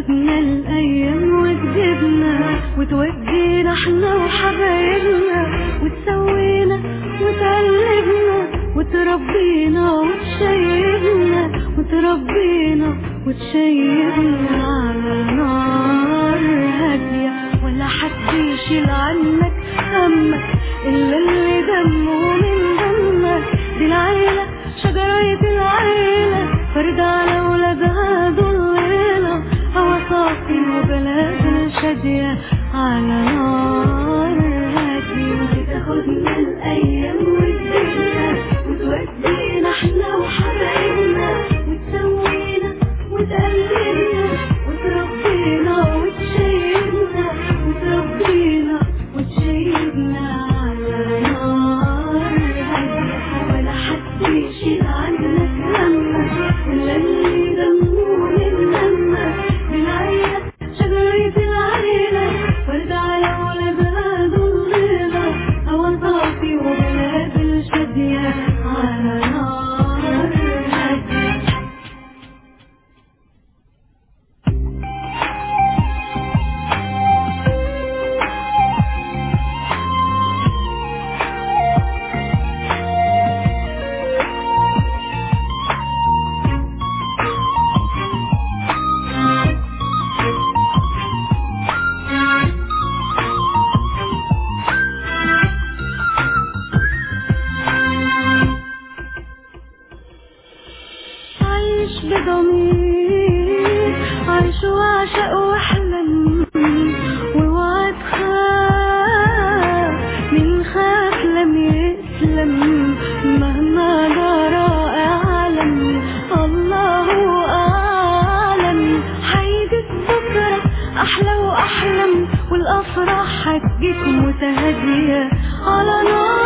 بتاخدنا الايام وتجيبنا وتودينا احنا وحبايبنا وتسوينا وتقلبنا وتربينا وتشيبنا وتربينا وتشيبنا على نار هادية ولا حد يشيل عنك همك إلا اللي دمه من دمك دي العيلة شجرة العيلة فرد على ولادها ضليلة هوا صافي وبلاد شادية على نار هادية وتاخدنا الأيام والدنيا وتودينا احنا وحبايبنا وتسوينا وتقلبنا وتربينا وتشيبنا وتربينا وتشيبنا على نار هادية ولا حد يشيل عنك همك ولا اللي دمه من دمك بالعيلة شجرة العيلة ورد على ولادها ضليلة هوا صافي وبلاد الشادية على نار هادية عايش بضمير عايش وعشق واحلم واوعى تخاف من خاف لم يسلم مهما جرى اعلم الله اعلم هيجيك بكره احلى واحلم والافراح هتجيك متهاديه على نار